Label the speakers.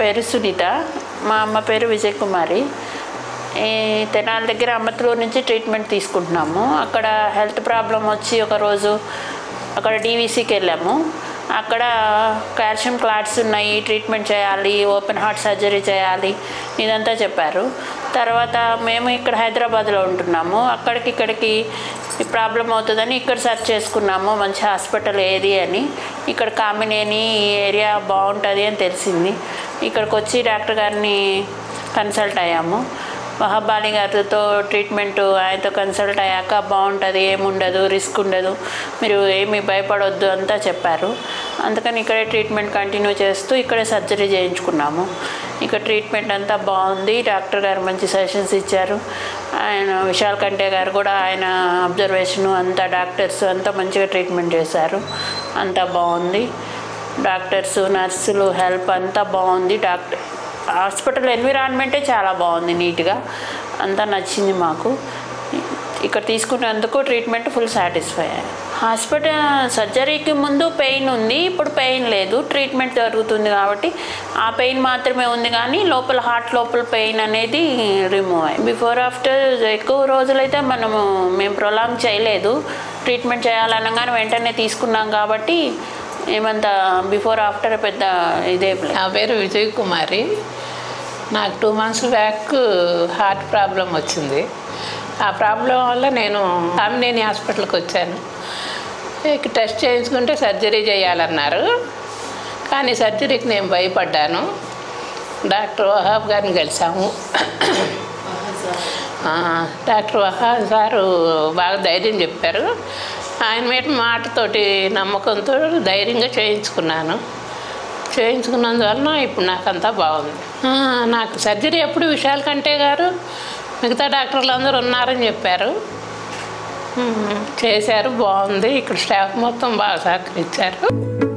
Speaker 1: పేరు సునీత మా అమ్మ పేరు విజయ్ కుమారి ఈ తెనాలి దగ్గర అమ్మతులూరు నుంచి ట్రీట్మెంట్ తీసుకుంటున్నాము అక్కడ హెల్త్ ప్రాబ్లం వచ్చి ఒకరోజు అక్కడ డీవీసీకి వెళ్ళాము అక్కడ కాల్షియం క్లాట్స్ ఉన్నాయి ట్రీట్మెంట్ చేయాలి ఓపెన్ హార్ట్ సర్జరీ చేయాలి ఇదంతా చెప్పారు తర్వాత మేము ఇక్కడ హైదరాబాద్లో ఉంటున్నాము అక్కడికి ఇక్కడికి ప్రాబ్లం అవుతుందని ఇక్కడ సెర్చ్ చేసుకున్నాము మంచి హాస్పిటల్ ఏది అని ఇక్కడ కామినేని ఈ ఏరియా బాగుంటుంది అని తెలిసింది ఇక్కడికి వచ్చి డాక్టర్ గారిని కన్సల్ట్ అయ్యాము వహబాలి గారితో ట్రీట్మెంట్ ఆయనతో కన్సల్ట్ అయ్యాక బాగుంటుంది ఏముండదు రిస్క్ ఉండదు మీరు ఏమీ భయపడొద్దు అంతా చెప్పారు అందుకని ఇక్కడే ట్రీట్మెంట్ కంటిన్యూ చేస్తూ ఇక్కడే సర్జరీ చేయించుకున్నాము ఇక్కడ ట్రీట్మెంట్ అంతా బాగుంది డాక్టర్ గారు మంచి సజెషన్స్ ఇచ్చారు ఆయన విశాల్ కంటే గారు కూడా ఆయన అబ్జర్వేషను అంతా డాక్టర్స్ అంతా మంచిగా ట్రీట్మెంట్ చేశారు అంతా బాగుంది డాక్టర్స్ నర్సులు హెల్ప్ అంతా బాగుంది డాక్టర్ హాస్పిటల్ ఎన్విరాన్మెంటే చాలా బాగుంది నీట్గా అంతా నచ్చింది మాకు ఇక్కడ తీసుకున్నందుకు ట్రీట్మెంట్ ఫుల్ సాటిస్ఫై అయ్యాయి హాస్పిటల్ సర్జరీకి ముందు పెయిన్ ఉంది ఇప్పుడు పెయిన్ లేదు ట్రీట్మెంట్ జరుగుతుంది కాబట్టి ఆ పెయిన్ మాత్రమే ఉంది కానీ లోపల హార్ట్ లోపల పెయిన్ అనేది రిమూవ్ అయ్యి బిఫోర్ ఆఫ్టర్ ఎక్కువ రోజులైతే మనము మేము ప్రొలాంగ్ చేయలేదు ట్రీట్మెంట్ చేయాలనగానే వెంటనే తీసుకున్నాం కాబట్టి ఏమంత బిఫోర్ ఆఫ్టర్ పెద్ద ఇదేం లేదు
Speaker 2: నా పేరు విజయ్ కుమారి నాకు two months back heart problem వచ్చింది ఆ ప్రాబ్లం వల్ల నేను కామినేని హాస్పిటల్కి వచ్చాను ఇక టెస్ట్ చేయించుకుంటే సర్జరీ చేయాలన్నారు కానీ సర్జరీకి నేను భయపడ్డాను డాక్టర్ వహాబ్ గారిని కలిసాము ఆ, డాక్టర్ వహాబ్ సారు బాగా ధైర్యం చెప్పారు ఆయన మీద మాటతోటి నమ్మకంతో ధైర్యంగా చేయించుకున్నాను చేయించుకున్నందువలన ఇప్పుడు నాకు అంతా బాగుంది ఆ, నాకు సర్జరీ ఎప్పుడు విశాల్ కంటే గారు మిగతా డాక్టర్లు అందరూ ఉన్నారని చెప్పారు ఉమ్, చేశారు బాగుంది ఇక్కడ స్టాఫ్ మొత్తం బాగా సహకరించారు